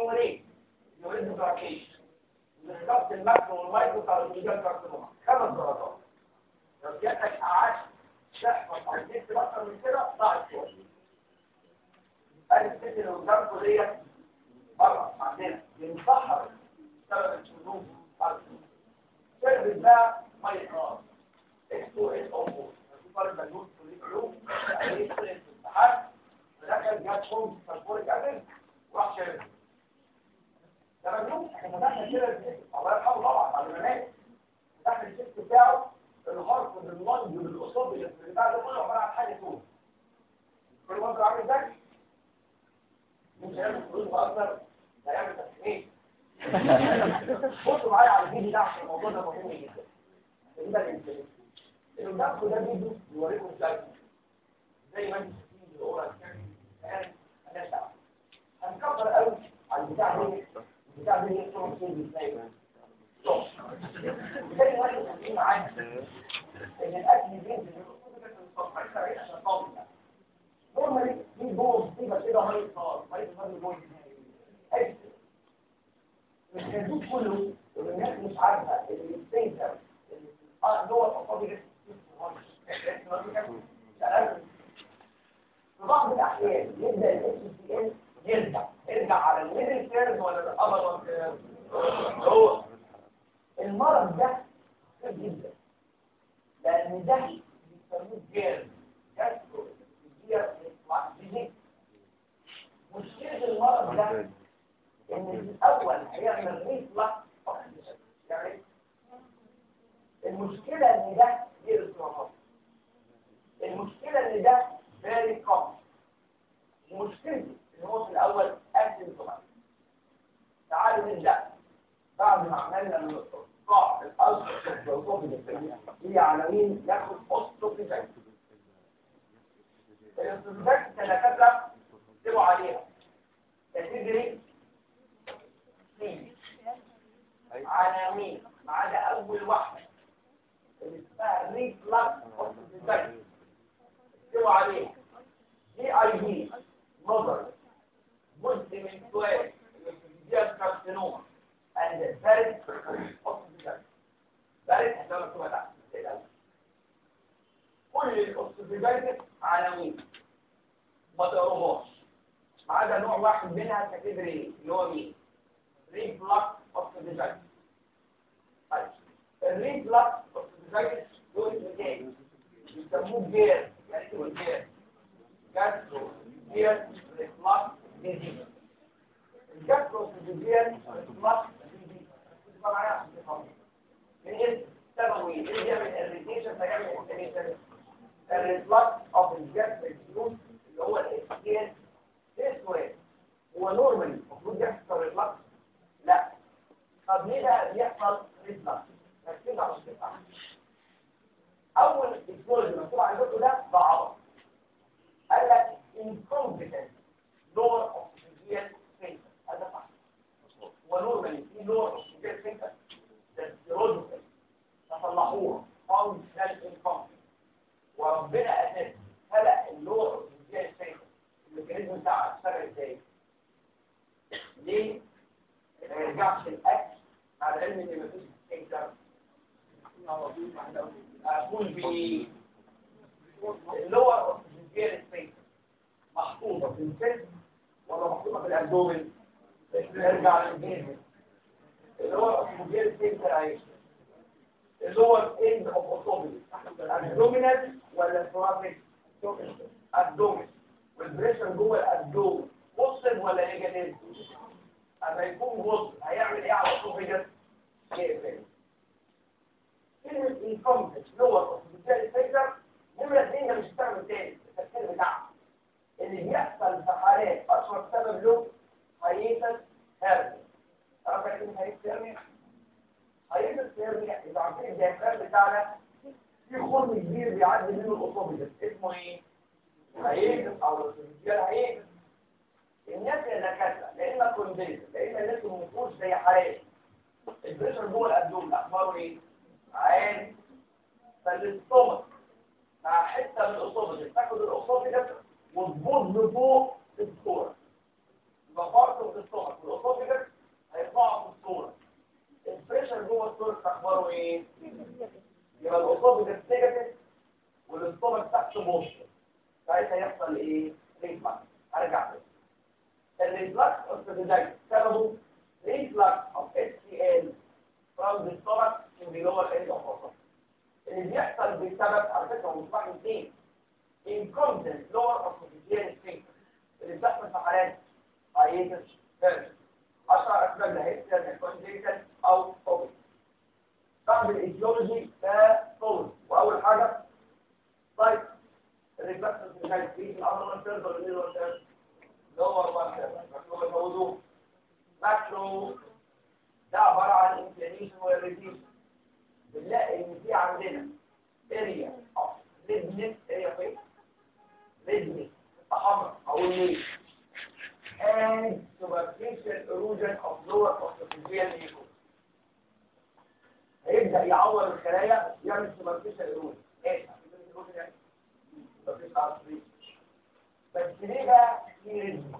تيومورين يوريد براكيش بالظبط الماكرو والمايكرو بتاع الرجال كارسينوما خمس درجات لو جاتك قعدت تحفظ او تكتب اكتر من كده ضاعت شويه الست اللي قدامكم ديت بره عندنا بنسحر سبب الشذوذ شربت بقى ميه نار اس 2 اس او 4 في فرق بين النور في العلوم يعني ايه في الامتحان دخل جات فوم سلفوريك اسيد وراح شرب ده مجنون احنا فتحنا كده الله يرحمه طبعا بعد ما مات فتحنا الشيست بتاعه الهارت باللنج بالاصابه اللي بتاع ده كله عباره عن حاجه سود كل منظر عامل ازاي مش هيعمل فلوس واكتر هيعمل تسميه بصوا معايا على الفيديو ده عشان الموضوع ده مهم جدا ده الانسان اللي قدامكم ده فيديو بيوريكم ازاي زي ما انتم شايفين الاورال كان مالناش دعوه هنكبر قوي على البتاع ده البتاع ده يكتب فيه ازاي زي ما انتم شايفين معايا ان الاكل بينزل من الصفحه عشان طاول نورمالي في جوه مصيبه كده ميه نار ميه نار جوه مش الجدود كله والناس مش عارفه اللي بيستنكر اه جوه الفاضي في بعض الاحيان يبدا الاس سي ال يرجع يرجع على الميدل كيرف ولا الابر هو المرض ده خطير جدا لان ده بيسموه جيرز جاسترو مشكلة المرض ده ان الاول هيعمل ريفلكس يعني المشكلة ان ده فيروس رمضان المشكلة ان ده فيري كومن مشكلتي ان هو في الاول اسيمتوماتيك تعالوا نبدا بعد ما عملنا القاع الالترا هي عناوين ناخد اوستوفيزايتس الاستنتاج الدكاتره اكتبوا عليها تدري سي عناوين ما عدا اول واحده اللي اسمها ريفلكس اوستوفيزايتس اكتبوا عليها دي اي دي نظر جزء من سؤال الاستنتاج كارسينوما and ذلك اوستوفيزايتس ذلك هتبقى مكتوبه تحت كل الاوستوفيزايتس عناوين ما تقروهاش ما عدا نوع واحد منها كاتيجوري اللي هو مين؟ ريفلكس اوستوفيزايتس طيب الريفلكس اوستوفيزايتس دول اسمين بيسموه جير يعني ايه جير؟ جاسترو جير ريفلكس ديزيز الجاسترو اوستوفيزايتس ريفلكس ديزيز تبقى معايا عشان تفهموا من اسم سببه ايه؟ اللي بيعمل اريتيشن فيعمل انفلاميشن الريفلكس اوف الجاستريك فلوس اللي هو الاكسيال اسمه ايه هو نورمالي المفروض يحصل ريفلكس لا طب ليه بقى بيحصل ريفلكس ركزوا على الشيء اول اكسبوجر مكتوب عندكم ده ده عبط قال لك incompetent lower oxygen center هذا صح ونورمالي في lower oxygen center ده سيرولوجيكال تصلحوها functional incompetent وربنا أساس خلق اللور زي السيد الميكانيزم بتاعها اشتغل ازاي ليه ما يرجعش الاكل على العلم ان مفيش سيكتر اقول ب اللور اوكسجين سبيس محطوطه في الجسم ولا محطوطه في الابدومن نرجع للجسم اللور اوكسجين سبيس عايش اللي هو الاند اوف اوتوبيل الابدومينال ولا الثوراسيك ابدومين والبريشر جوه الابدومين بوزيتيف ولا نيجاتيف اما يكون بوزيتيف هيعمل ايه على الاسوفيجس يقفل كلمه انكمبت لور اوتوبيل الفكره نمره اثنين ده مش السبب الثاني التفكير بتاعها اللي بيحصل في حالات اشهر سبب له هيئه هرمي تعرف كلمه هيئه هرمي هيبقى السيرمية إذا عارفين الديافرام بتاعنا في خرم كبير بيعدي منه الأصابجس اسمه إيه؟ هيجس أو السيرمية هيجس الناس اللي دكاترة لأن كونديز لأن الناس النفوس زي حالات البريشر جوه الأبدوم أخباره إيه؟ عالي فالاستومك مع حتة من الأصابجس تاخد الأصابجس وتبوظ لفوق في الصورة يبقى فرق في الاستومك والأصابجس الصوت اخباره ايه يبقى القصاد نيجاتيف والاستومك تحت بوستر ساعتها يحصل ايه ريفلكس ارجع الريفلكس اوف سببه reflux of HCl from the stomach to the lower end of the stomach. اللي بيحصل بسبب على فكره مش واحد اثنين incontinent lower esophageal sphincter اللي بتحصل في حالات hiatus hernia اشهر اسباب ده هيستر كونجيتال او اوبس بعد الايديولوجي ده طول واول حاجه طيب الريفلكس مش في الامر من ترد ولا مين ولا ترد لور وان ترد مكتوب الموضوع ماكرو ده عباره عن انفلاميشن والريديشن بنلاقي ان في عندنا اريا اوف ريدنس اريا فين ريدنس حمراء او الليل and superficial erosion of lower esophageal mucus هيبدأ يعور الخلايا يعمل superficial erosion ايه بس ليه بقى في ريدنس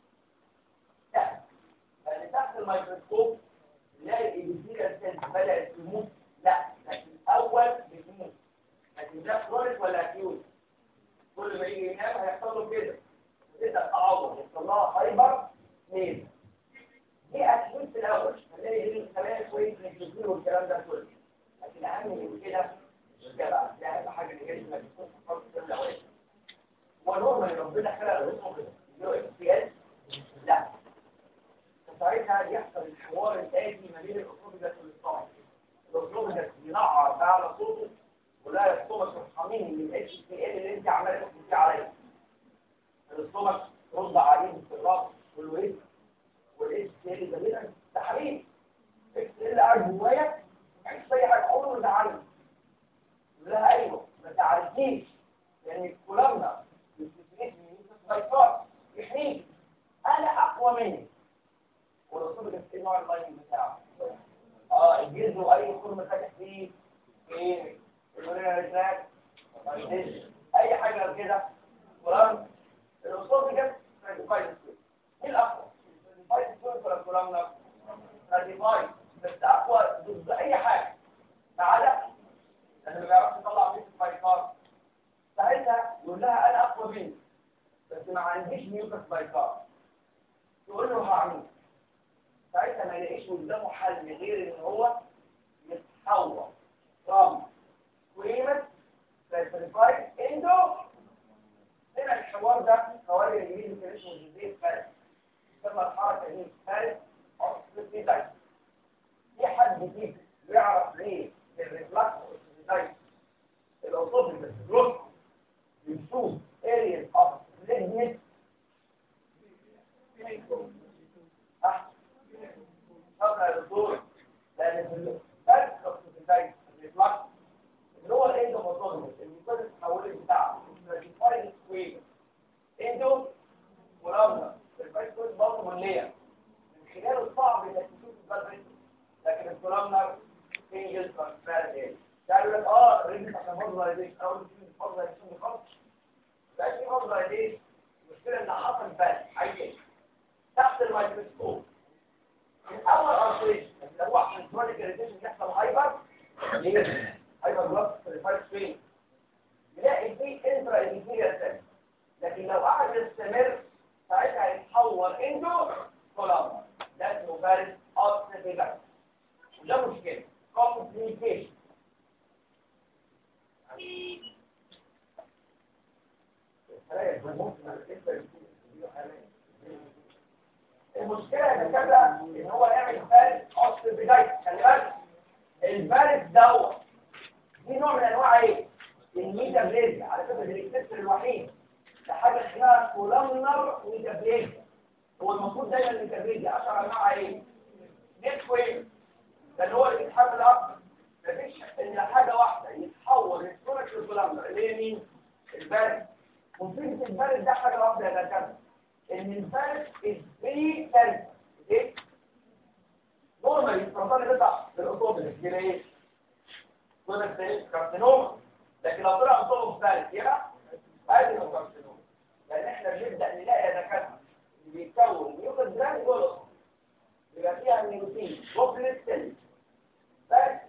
لان تحت الميكروسكوب نلاقي الجزيره السيلز بدات تموت لا لكن الاول بتموت لكن ده كرونيك ولا اكيوت كل ما يجي ينام هيحصل له كده تبدا تعوض يحصل لها هايبر نيل دي اكيوت في الاول هنلاقي هنا الخلايا كويس نيكلوزين والكلام ده كله لكن اهم من كده مش جدع دي اهم حاجه اللي جسمك بتكون في فتره الاوان هو نورمال ربنا خلق الرسم كده له اكسبيرينس لا ساعتها يحصل الحوار الآتي ما بين الأسلوبجس والإصطاعي الأسلوبجس ينعر على صوته ولا يصطمك الحميم من اتش سي ال اللي انت عمال تحكي عليه الأسلوبك رد عليه باستغراب والويت والاتش سي ال ده بيبقى ده حبيبي اتش سي ال قاعد جوايا مفيش اي حاجه عمره ما زعلني لا ايوه ما تعرفنيش لان الكولامنا بتستفيد من السيطره يحميك انا اقوى منك والرسول كان في نوع اللاين بتاعه اه الجلد واي خرم فاتح فيه ايه الورينا رجلات اي حاجه غير كده قران الرسول كان سيرتيفايد مين الاقوى سيرتيفايد سويت ولا الكلام سيرتيفايد بس اقوى ضد اي حاجه ما عدا لما ما بيعرفش يطلع ميوكس بايكار ساعتها يقول لها انا اقوى منك بس ما عنديش ميوكس بايكار تقول له هعمل ساعتها ما يلاقيش قدامه حل غير ان هو يتحول from squamous certified endo هنا الحوار ده خوارج الانجليزي كان اسمه جزئيه فارس تسمى الحركه دي فارس او سبيسي دايت في حد فيك بيعرف ليه الريفلكس والسبيسي الاوتوبيس جروث بنشوف areas of redness طبعا يا دكتور لان في الفرق في البدايه الريفلكس اللي هو الاندو موتورنس الميثود التحولي بتاعه الفايل سكوير اندو ورمله الفايل سكوير برضه مليه من خلاله صعب انك تشوف البلد لكن الكولامنر سنجل ترانسبيرنت قالوا لك اه رينج عشان فوزلايزيشن اول ما فوزلايزيشن خالص بقى في فوزلايزيشن المشكله ان حصل بس عايز تحت الميكروسكوب الاول ارتريشن اللي هو عشان كرونيك اريتيشن يحصل هايبر ليه هايبر بلس ريفايت سوين نلاقي فيه انترا انتيريال سيل لكن لو قعد يستمر ساعتها هيتحول انتو كولابر ده اسمه فارس اوبسيفيكال وده مشكله كومبليكيشن المشكلة يا دكاترة ان هو يعمل فارس اصل البداية خلي بالك الفارس دوت دي نوع من انواع ايه؟ الميتابليزيا على فكرة دي الاكسسر الوحيد لحاجة اسمها كولامنر ميتابليزيا هو المفروض دايما الميتابليزيا اشهر انواعها ايه؟ نيت ويف ده اللي هو اللي بيتحمل اكتر مفيش الا حاجة واحدة يتحول الكترونيك للكولامنر اللي هي مين؟ الفارس مصيبة الفارس ده حاجة واحدة يا دكاترة ان الفارس is very sensitive ايه؟ نورمالي السرطان اللي بيطلع بالاوتوبيس كده ايه؟ كونك ايه؟ كارسينوما لكن لو طلع اوتوبيس فارس يبقى عادي لو كارسينوما لان احنا بنبدا نلاقي يا دكاتره اللي بيتكون ميوكس جراند جوه يبقى فيها نيوتين جوبلت سيل فارس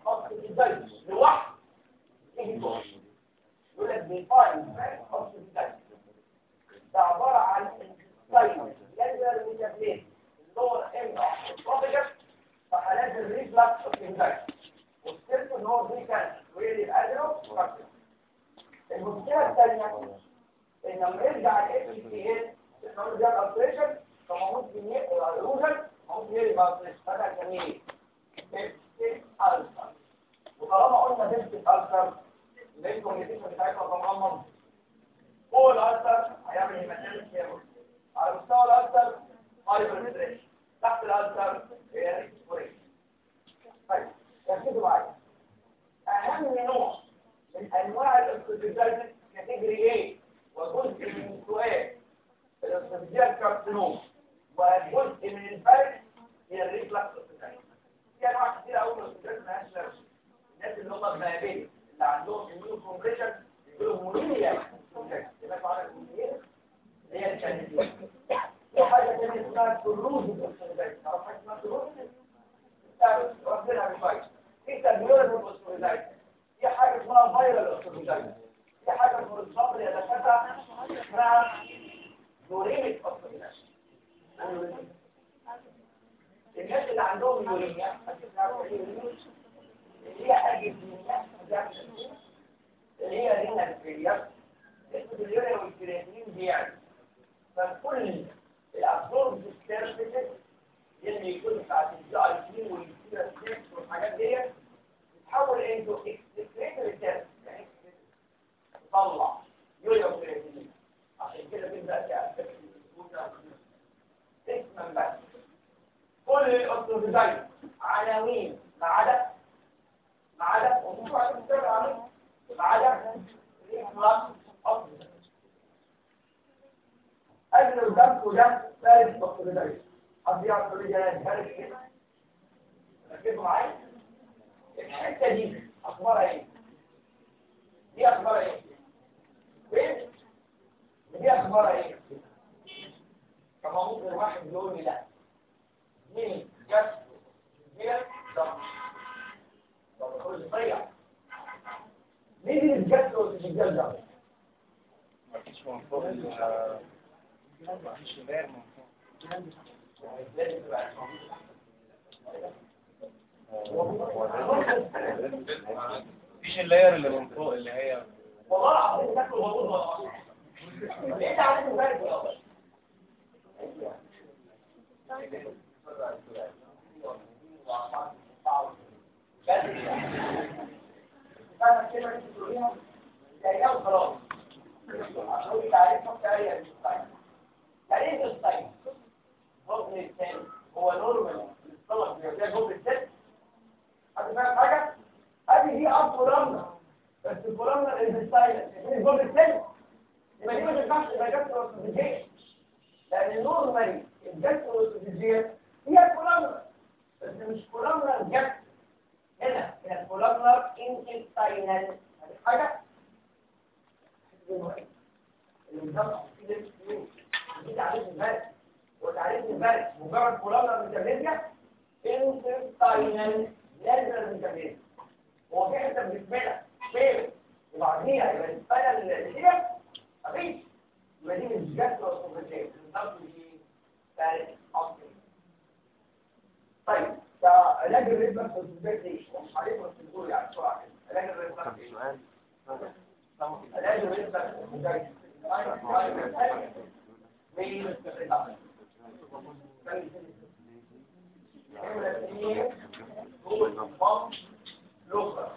اوستيزايتس لوحده يجي دور يقول لك ديفاين اوستيزايتس ده عباره عن انسايد لازر ميتابليت اللور ام اوف فحالات الريفلكس اوستيزايتس وصلت ان هو دي كان ويلي الادرو المشكله الثانيه ان لما يرجع الاف سي ال نعمل بيها الاوبريشن فما ممكن يقرا الاوزن ممكن يرجع هذا كان ايه؟ بيبسي الفا وطالما قلنا بيبسي الفا يبقى الكوميونيكيشن بتاعتها مغمض فوق الالتر هيعمل هيماتيمس كيرو على مستوى الالتر هايبر تحت الالتر هي ريكسبوريشن طيب ركزوا معايا اهم نوع من انواع الاستراتيجيات كاتيجوري ايه وجزء من سؤال الاستراتيجيات كارسينوم وجزء من الفرق هي الريفلكس استراتيجي في انواع كتير قوي من الاستراتيجيات مالهاش الناس اللي هم المهابين اللي عندهم اميون كومبريشن يقولوا مونيميا سمعتوا عنها المونيميا اللي هي الكانديديا في حاجه ثانيه اسمها كروز الاستراتيجيات تعرف حاجه اسمها كروز تعرف ربنا بشويه في تغيير في الاستراتيجيات في حاجه اسمها فايرال الاستراتيجيات في حاجه في الصبر يا دكاتره اسمها يوريميك الاستراتيجيات الناس اللي عندهم يوريميا اللي هي اجهزه اللي هي رينا الفيليا اسم اليوريا والكرياتين بيعلى فكل الابسورب سيرفيسز اللي يكون بتاعت الجي اي تي والكيرا والحاجات ديت تتحول انتو اكسكريتور سيرفيس يعني تطلع يوريا وكرياتين عشان كده بيبدا تأثر اسما بس كل الاوتوبيزايت عناوين ما عدا ما عدا ومش عارف تتابع عليه ما عدا الاخلاص اصلا اجل الدم وده ثالث الاوتوبيزايت حد يعرف يقول لي ده ثالث ايه ركزوا معايا الحته دي اخبارها ايه دي اخبارها ايه فين دي اخبارها ايه طبعا ممكن واحد يقول لي لا مين جت هي طب طب كل صيع مين اللي جت له في الجل ده مفيش من فوق ال مفيش غير من فوق لازم تبقى مفيش اللاير اللي من فوق اللي هي والله العظيم تاكل وضوء ولا عصير انت عارف مبارك يا ابو فانا الكلمه دي بتقوليها زيها وخلاص عشان تعرفها في اي الستايل يعني ايه الستايل؟ الركن الثاني هو نورمال الطلب بيبقى جوه الست حد فاهم حاجه؟ ادي دي اب رمله بس الكولامنا الستايل في جوه الست يبقى دي ما تنفعش تبقى جاستروسوفيجيه لان النورمالي الجاستروسوفيجيه هي الكولامنا بس مش كولامنا جاست هنا هي الكولامنا انتستاينال هذه حاجه اللي بنطلع في الفلوس دي تعريف البرد وتعريف البرد مجرد كولامنا ميتابيليا انتستاينال لازم ميتابيليا هو في حته بتتملى فين وبعديها يبقى السباينال اللي هي مفيش يبقى دي مش جاستروسوفيجيه بالظبط دي ثالث اصلي طيب ده علاج الريفلكس والسبيكتي مش عليكم تقولوا يعني بسرعه كده علاج الريفلكس سؤال علاج الريفلكس والسبيكتي مين هو الفم لغه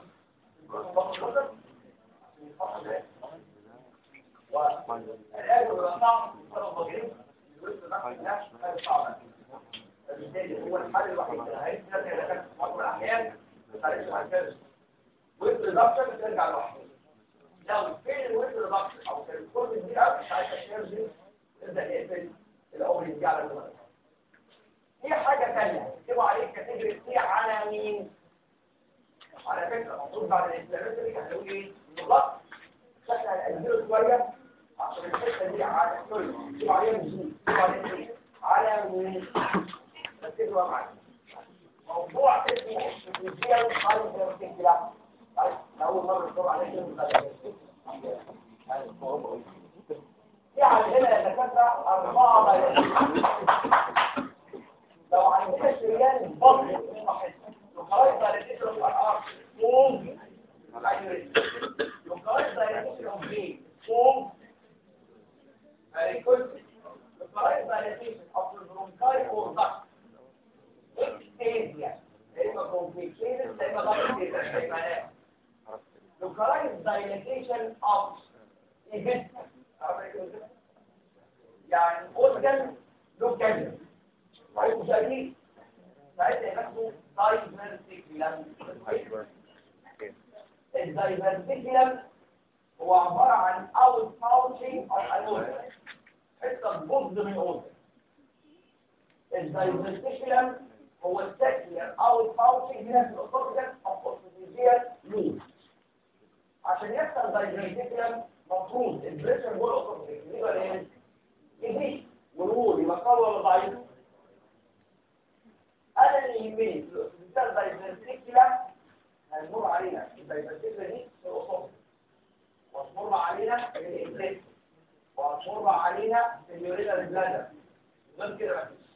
والعلاج والرصاص بسبب ضغيط الوسط ده صعب فبالتالي هو الحل الوحيد اللي هيسمح لك في بعض الاحيان خليك مع الكلب ويت ريدكشن بترجع لوحده لو فين الويت ريدكشن او كان الكورس كبير قوي مش عايز تنزل تبدا يقفل الاوبري دي على المرض في حاجه ثانيه اكتبوا عليه كاتيجوري سي عناوين على فكره المفروض بعد الانفلاماتوري هتقول ايه بالظبط احنا هنأجله شويه عشان الحته دي على سوري اكتبوا عليها نزول اكتبوا عليها ايه على مين ركزوا معايا موضوع اسمه استراتيجية هايبرتيكلا طيب أول مرة نصور عليه كلمة في عندنا يا دكاترة أربعة بيانات لو عندنا شريان بطن من واحد وخلاص دايركتيشن اوف ار موف وخلاص دايركتيشن اوف بي موف ريكورد وخلاص دايركتيشن اوف البرونكاي اور ضغط اكستيزيا اما كومبليكيشن اما ضغط localized dilatation of event يعني organ local طيب مشاهدين ساعتها نفسه diverticulum الدايفرتيكولم هو عبارة عن out pouching of an organ حتة جزء من organ الدايفرتيكولم هو السكيلر out pouching من الأسطورة of osteophysial loop عشان يحصل دايفرتيكولم مفروض البريشر جوه الأسطورة يجي ولا ايه؟ يجي والوول يبقى قوي ولا ضعيف؟ انا اللي يهمني في الاستاذ دايفرتيكولا هنمر علينا الدايفرتيكولا دي في الاصول وهتمر علينا في الانتاج وهتمر علينا في اليورينال بلادر غير كده مفيش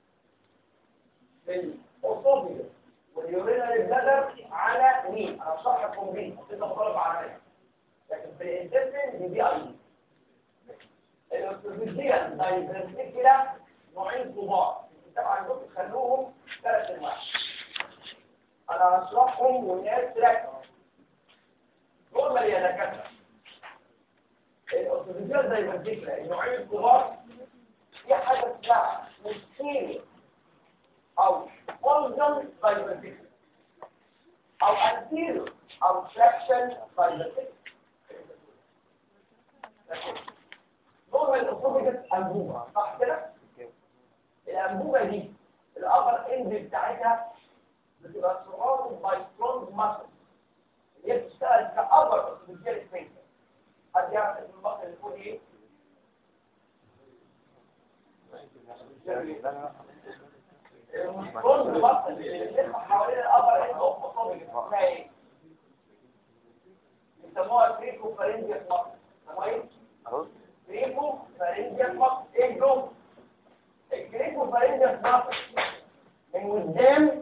في الاصول واليورينال بلادر على مين انا شرح لكم مين انت مطالب على لكن في الانتستين دي دي اي الاستراتيجيه دايفرتيكولا نوعين كبار الكتاب عندكم تخلوهم ثلاث انواع انا هشرحهم والناس تركز دول يا دكاتره الاستراتيجيه دايفرتيكولا النوعين الكبار في حاجه اسمها مستيريو او فولجن دايفرتيكولا او انتيريو او فلاكشن دايفرتيكولا دول الاستراتيجيه انبوبه صح كده؟ الأنبوبة دي الأبر إند بتاعتها بتبقى surrounded by strong muscles اللي هي بتشتغل كأبر أسفلجيال سفنكتر حد يعرف اسم المصل اللي فوق إيه؟ السترونج مصل اللي بتلف حوالين الأبر إند أوف أوتوميك اسمها إيه؟ بيسموها تريكو فارنجيال مصل اسمها إيه؟ تريكو فارنجيال مصل إيه الجمله؟ الكريكو فارنجا ناقص من قدام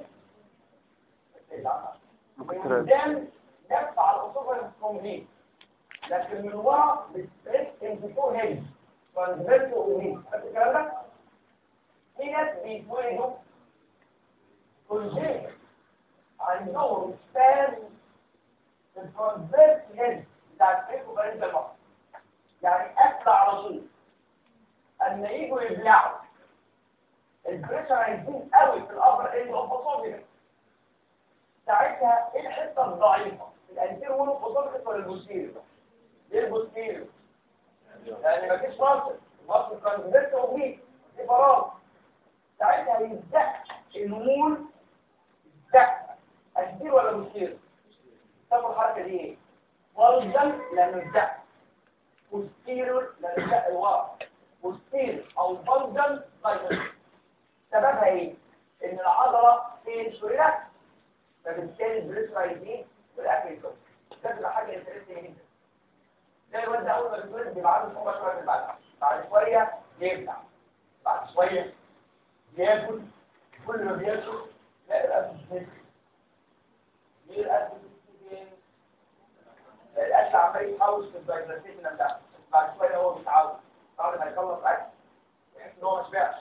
من قدام نفس على الاصول الكومبليت لكن من ورا بتستريس انت تو هيد ترانسفيرس ومين فاكر الكلام ده؟ في ناس بيتولدوا كونجيت عندهم سبان الترانسفيرس هيد بتاع الكريكو فارنجا ناقص يعني اكل على طول اما يجوا يبلعوا البريشر هيزيد قوي في الابر اند اوف اوتوبيك ساعتها ايه الحته الضعيفه الانتير وول اوف اوتوبيك ولا البوستيريور ليه البوستيريور يعني مفيش مصر مصر ترانزيت وبيك في فراغ ساعتها يزدق الوول يزدق انتير ولا بوستيريور تاخد الحركه دي ايه والجن لما يزدق بوستيريور لما يزدق لورا بوستيريور او بلجن دايمنشن سببها ايه؟ ان العضله فين شريرة فبالتالي البريشر هيزيد والاكل يكون ده بتبقى حاجه انترستنج جدا زي الواد ده اول ما بيتولد بيبقى عنده صعوبه شويه في البلع بعد شويه يبلع بعد شويه ياكل كل ما بياكل لا الاكل مش ليه الاكل فين؟ الاكل عمال يتحوش في الدايجستيشن بتاعته بعد شويه هو بيتعود بعد ما يخلص اكل يحس ان هو ما شبعش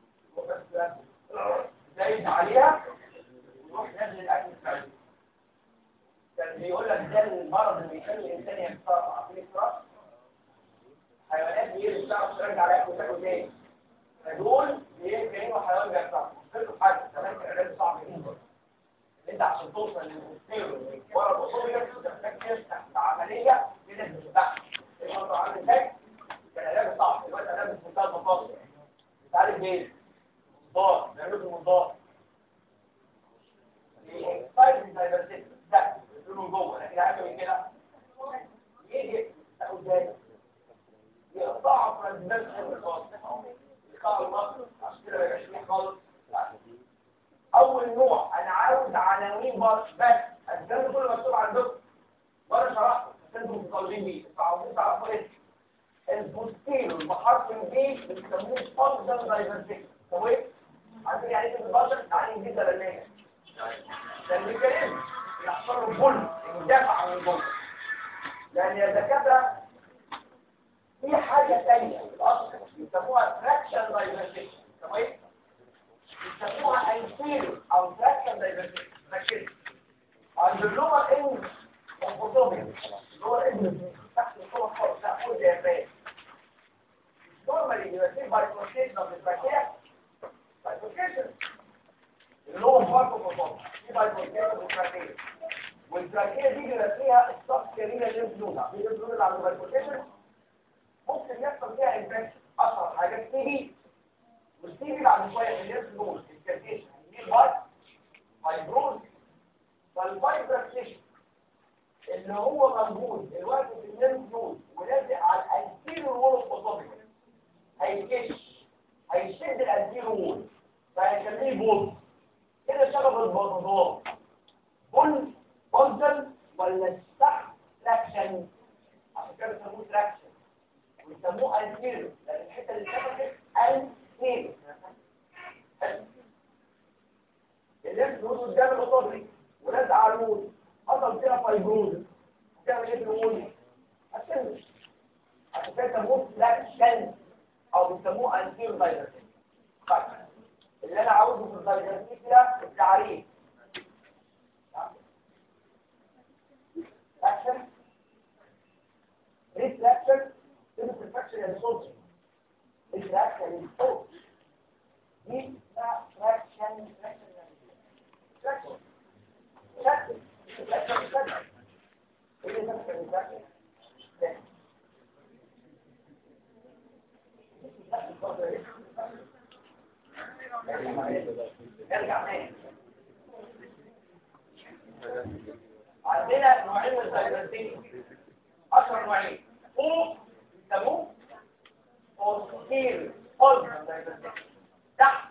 زايد عليها ويروح نازل الاكل بتاعته كان بيقول لك ده المرض اللي بيخلي الانسان يختار عقليه الفراش حيوانات بيجي بتعرف ترجع على اكل تاكل تاني فدول كانوا حيوان بيختار فكروا حاجه كمان كان علاج صعب جدا انت عشان توصل للمستوى ورا الاصول ده محتاج تفتح عمليه كده بتفتح الموضوع عامل ازاي كان علاج صعب دلوقتي علاج في منتهى البساطه انت عارف ليه منظار نعمله منظار طيب الدايفرسيتي ده لونه جوه لكن حاجه من كده يجي قدام يقطع فرنسيس خالص يقطع المصر عشان كده ما يبقاش فيه خالص اول نوع انواع لومبر بس الكلام ده كله مكتوب عندكم وانا شرحته بس انتم مطالبين بيه فعاوزين تعرفوا ايه البوستيرو بحرف البي بيسموه فانكشن دايفرسيتي هو ايه؟ عارفين يعني ايه البشر؟ يعني نجيب دلاليه ده الميكانيزم يحصل له بول يدافع عن البول لان يا دكاتره في حاجه ثانيه في الاصل يسموها تراكشن دايفرسيتي هو ايه؟ يسموها انفيرو او تراكشن دايفرسيتي ركزوا عند اللغه ان الفوتوبيا اللغه ان تحت الصوره خالص لا فوق اليابان normally you receive bifurcation of the trachea bifurcation اللي هو الفرق والفرق في bifurcation of the trachea والتراكية دي بيبقى فيها الصف كريمة الليمف نود عارفين الليمف نود اللي عند البايفوركيشن ممكن يحصل فيها انفكشن اشهر حاجات تي بي والتي بي بعد شويه في الليمف نود الكالكيشن دي باي فايبروز فالفايبركيشن اللي هو موجود دلوقتي في الليمف نود ولازق على الانتيريور وول اوف اوتوبيك هيكش هيشد الانتيريور وول فهيخليه بوز كده شبه البطاطا بول بولزن ولا الصح تراكشن عشان كده بيسموه تراكشن ويسموه انتيريور لان الحته اللي اتفتحت انتيريور الليمف نود قدام الاوتوبيك ولازق على الوول حصل فيها فايبروز تعمل ايه في الوول هتنزل عشان كده بيسموه تراكشن او بيسموه انتيريور دايفرسيتي طيب اللي انا عاوزه في الدايفرسيتي ده التعريف اكشن ريفلكشن ريفلكشن يعني صوت ريفلكشن يعني صوت دي ريفلكشن ريفلكشن شكل ريفلكشن شكل ايه اللي ده ريفلكشن ارجع تاني عندنا نوعين من الدايفرسيتي اشهر نوعين فوق يسموه بوستير اولد دايفرسيتي تحت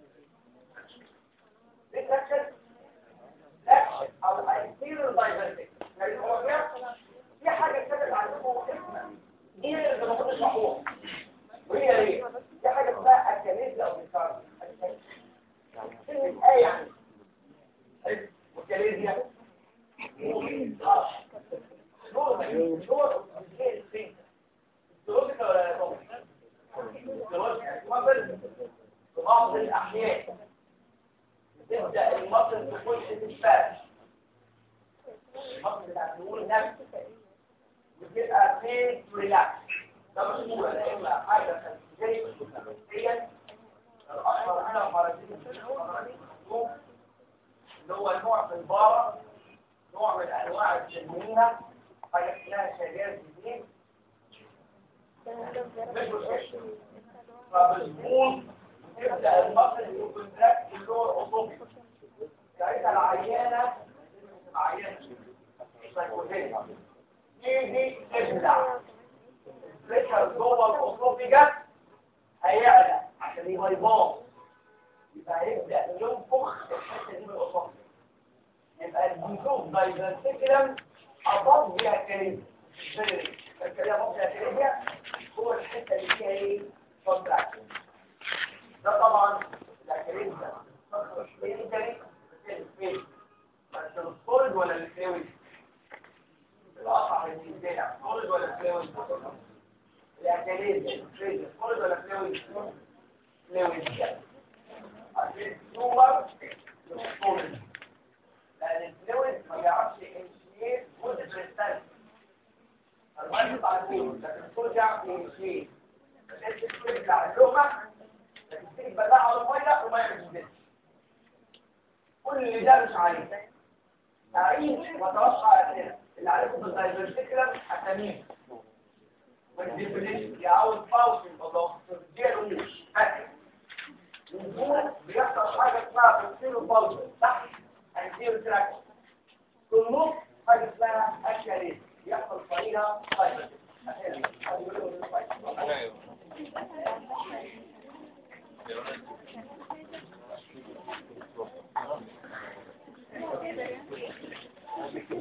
ريفلكشن اكشن او انتيريور دايفرسيتي يعني هو بيحصل في حاجه كده عندكم اسمها دي اللي المفروض تشرحوها وهي ايه؟ دي حاجه اسمها اكاليزيا او بيكارد كلمه ايه يعني؟ وكاليزيا في بعض الأحيان تبدأ المصل تخش في الفاش المصل بتاع النور نفسه بتبقى فين ريلاكس ده مش مورة لا إما حاجة خلفية خلفية الأشهر هنا البارازيت اللي هو نوع في البارة نوع من انواع التنمية حاجه اسمها شجاز جديد فبالبوظ يبدا المصل يكونتراكت اللور اوتوبي ساعتها العيانه عيانه سايكوتيك يجي تبلع البريشر جوه الاوتوبيجا هيعلى عشان يهيباظ يبقى هيبدا ينفخ الحته دي من الاوتوبيجا يبقى الجنسوف دايفرسيكلم أضاف بها كلمة الكلمة أضاف بها كلمة هو الحتة اللي فيها إيه؟ كونتراكشن ده طبعا الكلمة ده تخرج فين تاني؟ فين؟ بس السولد ولا الفلويد؟ الأصح بالنسبة سولد ولا فلويد؟ الأكاليز الفلويد سولد ولا فلويد؟ فلويد عشان السوبر السولد لأن الفلويد ما بيعرفش ينشيت جزء بريستانس المية بتاع الفلويد لكن الفلويد يعرف ينشيت بس الفلويد بتاع اللغة لكن تيجي تبلعه على المية المية مش بتنزل كل اللي ده مش عليه أعيد وأتوقع أسئلة اللي عليكم بالدايفرسيكلم أساميهم والديفينيشن يعود باوسن الله دي الأمور فاكر النزول بيحصل حاجة اسمها تفسير البلد تحت هيصير تراكشن في النص حاجه اسمها اشياريز يحصل فيها فايبر ايوه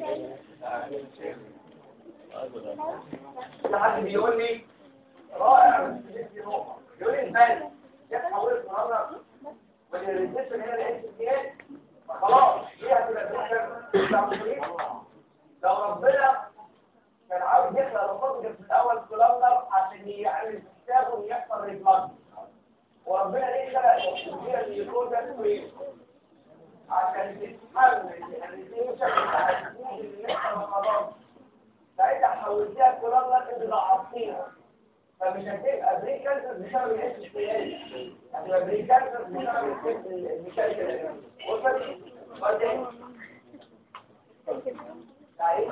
في حد بيقول لي رائع بس دي نقطة يقول لي البال جت حولت النهارده والريزيشن هنا لقيت اثنين خلاص هي هتبقى بتحصل لو ربنا كان عاوز يخلق الفضل في الاول كولامنر عشان يعمل حسابه ويحصل ريفلاكس وربنا ليه خلق التشجيع اللي يكون ده كويس عشان تتحول الريزيشن بتاع الجهود اللي يحصل خلاص ساعتها حولتيها كولامنر انت ضعفتيها فمش هتبقى بريك كانسر بسبب الحس السياسي هتبقى بريك كانسر بسبب الحس الميكانيكي وصلت وبعدين تعيش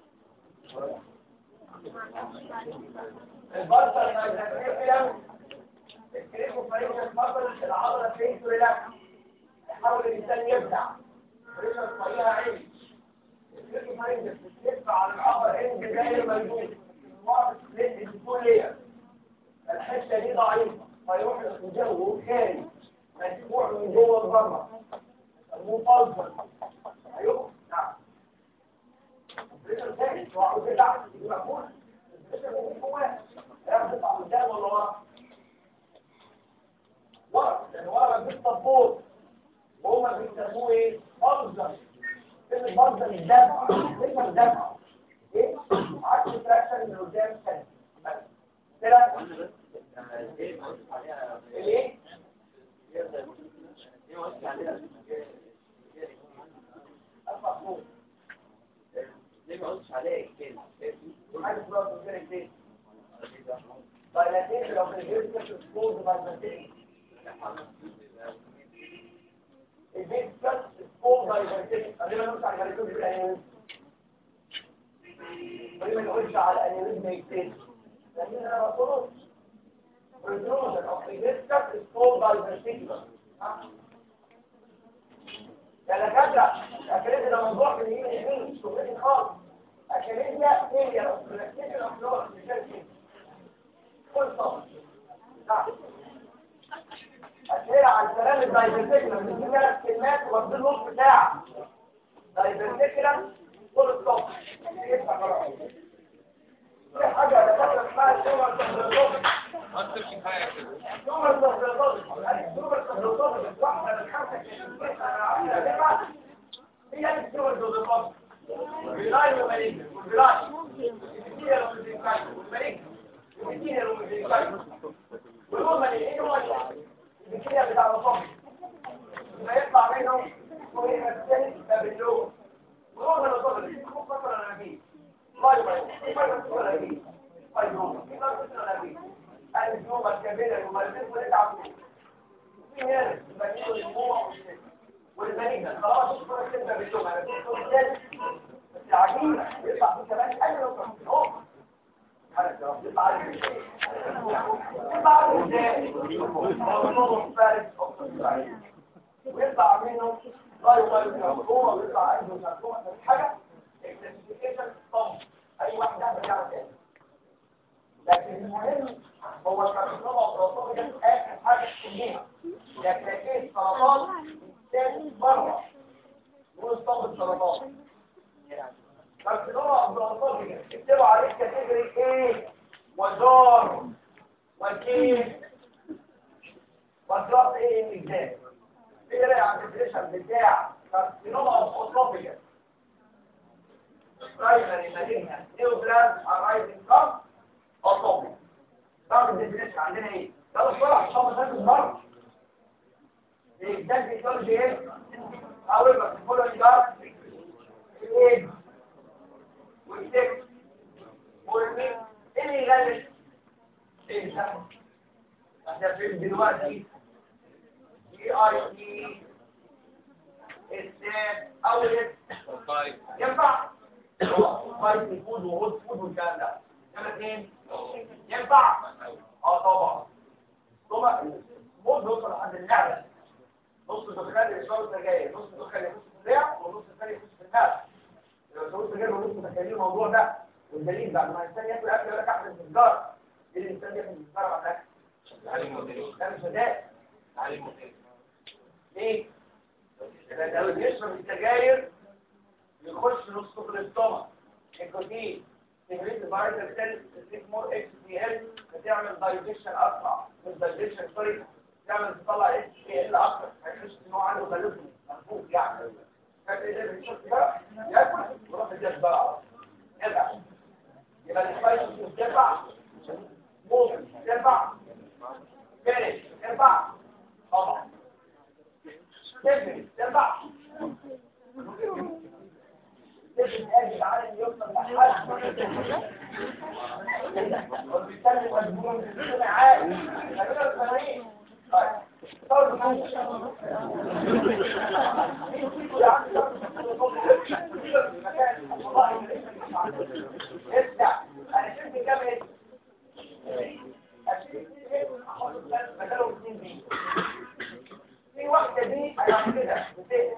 البطل ما يذكر الكريم فريق البطل العضلة فين ريلاكس يحاول الإنسان يبدع فريق الطريقة عين الكريم فريق بتدفع على العضلة عين بداية مجهول واحد سبليت الكلية الحته دي ضعيفه فيروح الجو خارج مدفوع من جوه لبره مفلسل ايوه نعم البريشر ثابت وعاوز يرجع مقبول البريشر موجود جواه ياخد يطلع قدام ولا ورا ورا لان ورا ما فيش سبورت وهما بيسموه ايه؟ بلزر كلمه بلزر الدفع كلمه الدفع ايه؟ عكس تراكشن من قدام ثاني كده الايه المفهوم ليه ما قلتش عليه كده عايز تقول كده كده طيب لو في الجيب كده سكول بايزنتين البيت كات سكول بايزنتين خلينا نمسح على الجريتون في الانيميزم خلينا نقولش على الانيميزم يكتب لان انا بطلب protrusion of the viscous is called by ventricular. يا دكاترة الأكاديمية ده موضوع من يمين يمين مش شغلتي خالص. أكاديمية فيلير of relaxation of lower extremity. كل صوت. نعم. أسئلة عن كلام الدايفرتيكولم بتجيب ثلاث كلمات وبدي نص ساعة. دايفرتيكولم كل الصوت. يفتح خلاص. في حاجة دكاترة اسمها سوبر تنظيم سوبر تنظيم واحدة من خمسة هي السوبر تنظيم بلاي ومليك بلاي الكتير والمزيكاي والمليك الكتير والمزيكاي ويقول مليك ايه هو الكتير بتاع الصف ما يطلع منهم وهي الثاني باللون ويقول من الصف اللي مختصر انا فيه لاي مليك ما يختصر انا فيه طيب ما يختصر انا فيه النجوم الكبيرة الممارسين ونتعب في ناس بنيوا الدموع والمنينة خلاص شكرا كلمة باللغة أنا كنت قلت بس عجيبة يطلع في كمان أي نقطة في الأوضة يطلع عليه يطلع عليه ازاي؟ موضوع فارس ويطلع منه لا يغير الموضوع ويطلع عنده مجموعة من حاجة اكتشفيكيشن طب أي واحد يعمل كده تاني لكن المهم هو الكارسينوما والبروستات ده اخر حاجه تسميها لكن ايه سرطان تاني بره ويصاب بالسرطان كارسينوما والبروستات اكتبوا عليه كاتيجوري ايه ودار وكيف وكلاس ايه الميزان ايه رايك على الديفينيشن بتاع كارسينوما والبروستات primary malignant neoplasm arising from atopic بعض الديفينيشن عندنا ايه؟ ده بسرعه عشان ما تنساش المره ده فيسيولوجي ايه؟ اول ما تقولوا ده ايه؟ والسكس والمين ايه اللي يغلس؟ ايه ده؟ احنا فين دلوقتي؟ اي اي تي الساب اول ينفع؟ فايت فود وهوت فود والكلام ده كام اثنين؟ ينفع؟ اه طبعا طبعا الموت بيوصل لحد المعدة نص دخان الإشارة السجاير نص دخان يخش في الرئة ونص الثاني يخش في النفس لو سويت سجاير ونص متخيلين الموضوع ده والدليل بعد ما الإنسان ياكل أكل يقول لك أحسن السجارة ليه الإنسان ياكل السجارة بعد الأكل؟ ده مش هداء ليه؟ لأن لو بيشرب السجاير يخش نص في الاستومك الكوتين تهريب الفيروس سيل تسيب مور اكس بي ال بتعمل دايجيشن اسرع مش دايجيشن سوري تعمل تطلع اكس بي ال اكتر هيحس ان هو عنده غلوبني مفهوم يعني فاكر ايه ده بيشوف بقى ياكل ويروح يديك بقى يرجع يبقى السبايس ترفع ممكن ترفع فينش ترفع طبعا تفرق ترفع تفرق اجي على يوصل لحد وبالتالي مجبور تسمع عالي خلينا الفنانين طيب طول ارجع انا شفت كام اسم مكانهم اثنين دي في واحدة دي انا كده بتقل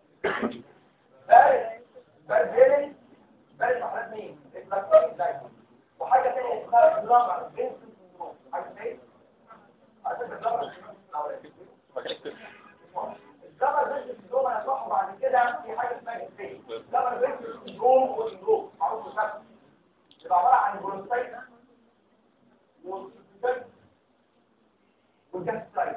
بارد بارد هيلين بارد محلات مين؟ البلاكتوري دايما وحاجة تانية اسمها بلامر بنسل سندروم عارف ايه؟ عارف البلامر الجبر بنسل سندروم انا صح بعد كده في حاجة اسمها ايه؟ جبر بنسل سندروم وسندروم معروف بشكل يبقى عبارة عن برونسايت والسيستم والجاسترايت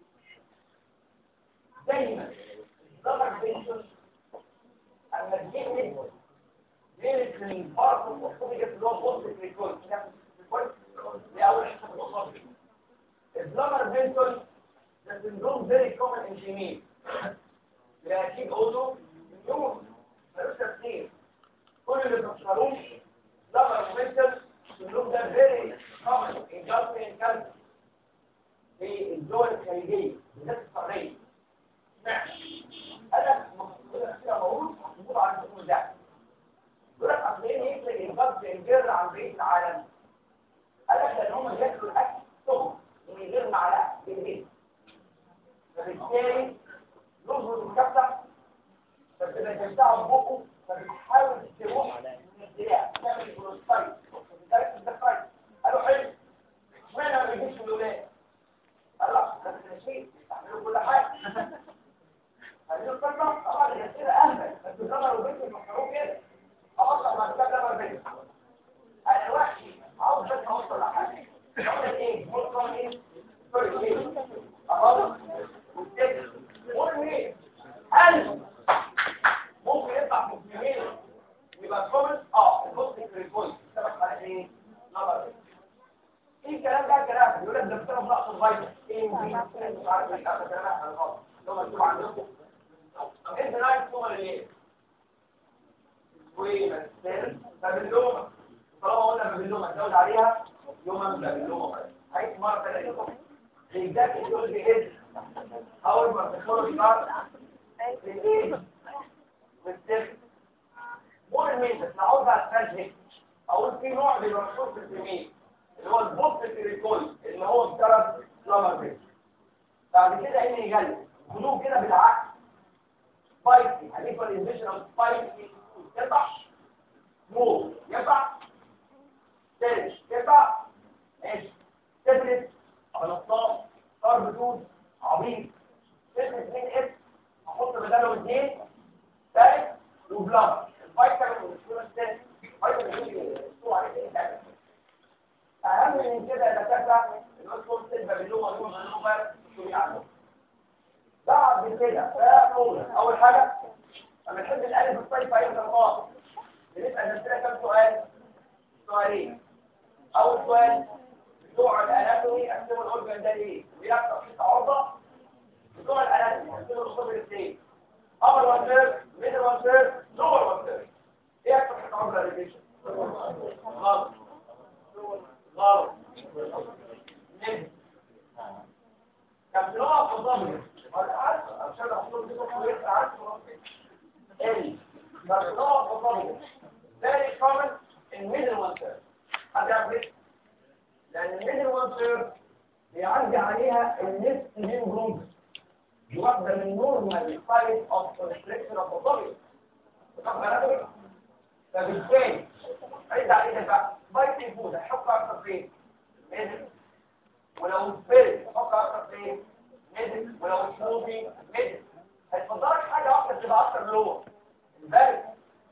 دايما الضغط بينشن اما تجيب ليلة من بارت الوصول يجب اللي هو بوست الكريكول دي اول حاجه الوصول البلامر بينشن ده سندروم فيري كومن ان جيميل لا اكيد اوزو نيوم ملوش تفسير كل اللي بتشتغلوه بلامر بينشن السندروم ده فيري كومن ان جاسترين كانسر في الدول الخليجيه بالذات الصغيره ماشي انا مقصود كده موجود محطوط على الدكتور ده يقول لك اصل ايه يفرق الجبر الجر عن بقيه العالم قال لك لان هم بياكلوا الاكل سخن من غير معلقه بالليل فبالتالي نظبط الكبسه فبتبقى تمتعه ببقه فبتحاول تروح من الدراع تعمل بروستايت فبالتالي الدكتور قالوا حلو اشمعنى ما بيجيش في الولاد قال لا ده النشيد يستحملوا كل حاجه هذه القصة طبعا الأسئلة أهبل بس الزمر وبنت المحتروم كده أوصل مع كتاب زمر بنت أنا وحشي عاوز بس أوصل لحاجة أوصل إيه؟ مطلع إيه؟ سوري إيه؟ أفضل والتكس مهم إيه؟ هل ممكن يطلع في مسلمين يبقى كومنت اه المسلم ريبوينت سبق على ايه؟ نظر بنت ايه الكلام ده كلام يقول لك ده بسبب نقص الفيتامين ايه ودي مش عارف ايه هذا كلام احنا غلط لو مكتوب عندكم انت رايح صور ايه ويمثل بابلوما طالما قلنا بابلوما تزود عليها يوم بابلوما عايز مره ثانيه الجاك يقول لي ايه اول ما تدخلوا الشهر الايه والسر مهم انت نعوز على الفجر اقول في نوع بيبقى مشهور في الجميل اللي هو البوست الريكول اللي هو بسبب سلامر بيت بعد كده ايه اللي يجلد خدوه كده بالعكس سبايسي هنيفا الانفيشن اوف سبايسي يطلع مو يطلع تلش يطلع ماشي تبلت غلطات ضرب دود عبيط تبلت اثنين اس احط بداله اثنين ثالث وبلاد الفيتامين والسكولوستين فيتامين يسوع عليه ايه اهم من كده يا دكاتره النص تبقى باللغه دول باللغه شو عنه بعد كده فاقول اول حاجه لما نحب الالف الصيف اي نقاط بنسال نفسنا كم سؤال سؤالين اول سؤال بتوع الاناتومي قسموا الاورجن ده ايه بيحصل في تعرضه بتوع الاناتومي قسموا الاصابع الاثنين upper one third middle one third lower one third ايه اكتر حته عمرها ريليشن غلط غلط نجم كان بنقف في الضمن عارف عشان احصل دي بكره يطلع عارف ال كان بنقف في الضمن very common in middle one third حد يعرف ليه؟ لان الميدل one third بيعدي عليها النصف من جروب دي واحده من نورمال سايز اوف كونستريكشن اوف الضمن فبالتالي عيد عليها بقى بايت فود هحط اكتر فين؟ ميدل ولو الفيل تحط اكتر فين ميدل ولو السموثي ميدل هيتفضلك حاجه واحده تبقى اكتر من هو البارد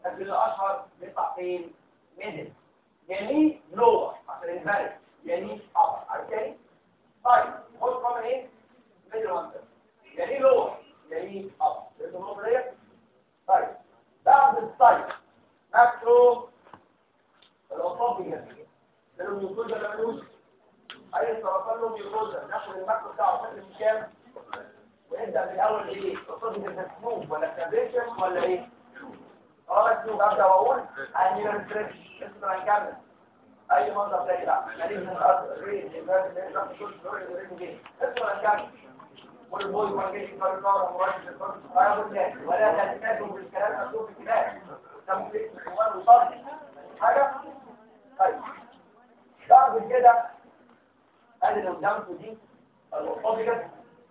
يطلع فين ميدل يليه لور عشان ينبرد يليه ابر عارف تاني طيب خد كمان ايه ميدل وانتر يليه لور يليه ابر فهمتوا النقطه ديت طيب بعد السايت ماكرو الاصابي جدا لانه يكون ده ملوش اي سرطان له ميوكوزا ناخد الماكرو بتاعه شكل مش كام ونبدا من الاول ايه الاصابي ده سنوب ولا كابريشن ولا ايه اه سنوب ابدا واقول اني ريستريكشن لسه هنكمل اي منظر تاني بقى ماليش من الارض ريد يبقى ده ده كل شويه يوريني جه لسه هنكمل والبوي ما جاش يقرر مرشد القرار ولا تلتزم بالكلام مكتوب في الكتاب ده ممكن يكون عنوان وصلي حاجه طيب بعد كده ادي اللي قدامكم دي الاوبجكت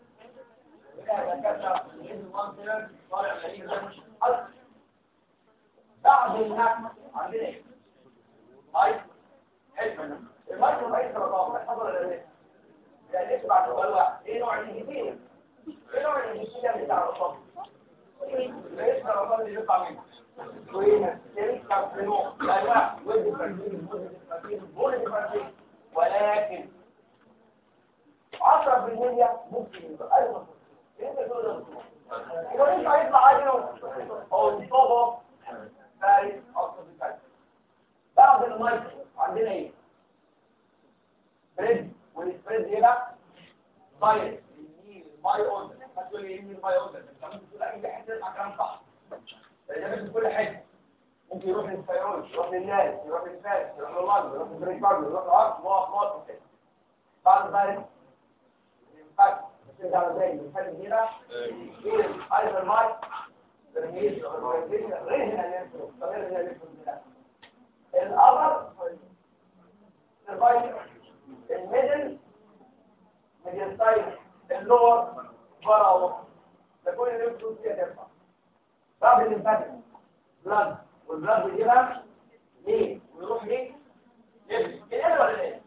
طالع غريب ده مش حل بعد النكمه عندنا ايه؟ هاي حلو المايكرو بايت رقم حصل ولا لا؟ يعني لسه بعد سؤال واحد ايه نوع الانجليزي؟ ايه نوع الانجليزي بتاع الرقم؟ ايه الرقم اللي بيطلع منه؟ ولكن 10% ممكن يبقى ايضا انت تقول ده يبقى انت هيطلع عادي او الصوبه فارس اصلا في بعد المايك عندنا ايه بريد والسبريد ايه بقى دايركت الماي اوردر هتقول لي ايه الماي اوردر انت ممكن تقول اي حته تسمع كلام صح ده في كل حته ممكن يروح للفيروز يروح للناس يروح للفاس يروح للمرض يروح للبريكارد يروح للعرض موقف موقف كده بعد ذلك الانفاكت بترجع على زي الانفاكت دي بقى ايه ايضا الماي ترميز غير الانفلو غير الانفلو الأمر الرايت الميدل ميدل سايد اللور برا ده كل اللي بتقول فيها ترفع بعد الانفاكت بلاد والبلاد بيجيبها ليه ويروح ليه يبني كده ولا ايه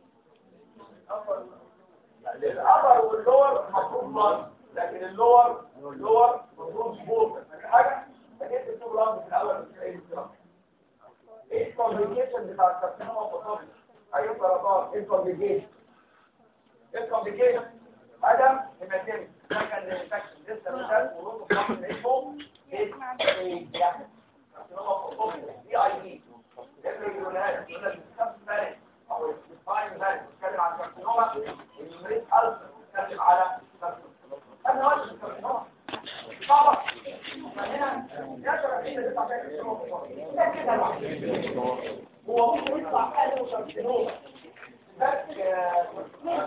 الأبر واللور مفروض بلاد لكن اللور واللور مفروض سبورت حاجة فجيت التو بلاد في الأول مش ايه ايه الكومبليكيشن بتاع الكارسينوما فوتوبي اي سرطان ايه الكومبليكيشن ايه الكومبليكيشن عدم هيماتيميك ده كان الانفكشن لسه مثال ورود في مصر اسمه ايه يعني كارسينوما فوتوبي دي اي دي يفرق يقولها لك يقول لك الكابس فارق او السباين فارق بيتكلم عن كارسينوما المريض ألف بيتكلم على كارسينوما انا وجه الكارسينوما صعبة فهنا يشعر الحين اللي يطلع فيها كارسينوما فوتوبي ده كده لوحده هو ممكن يطلع حاجه وكارسينوما بس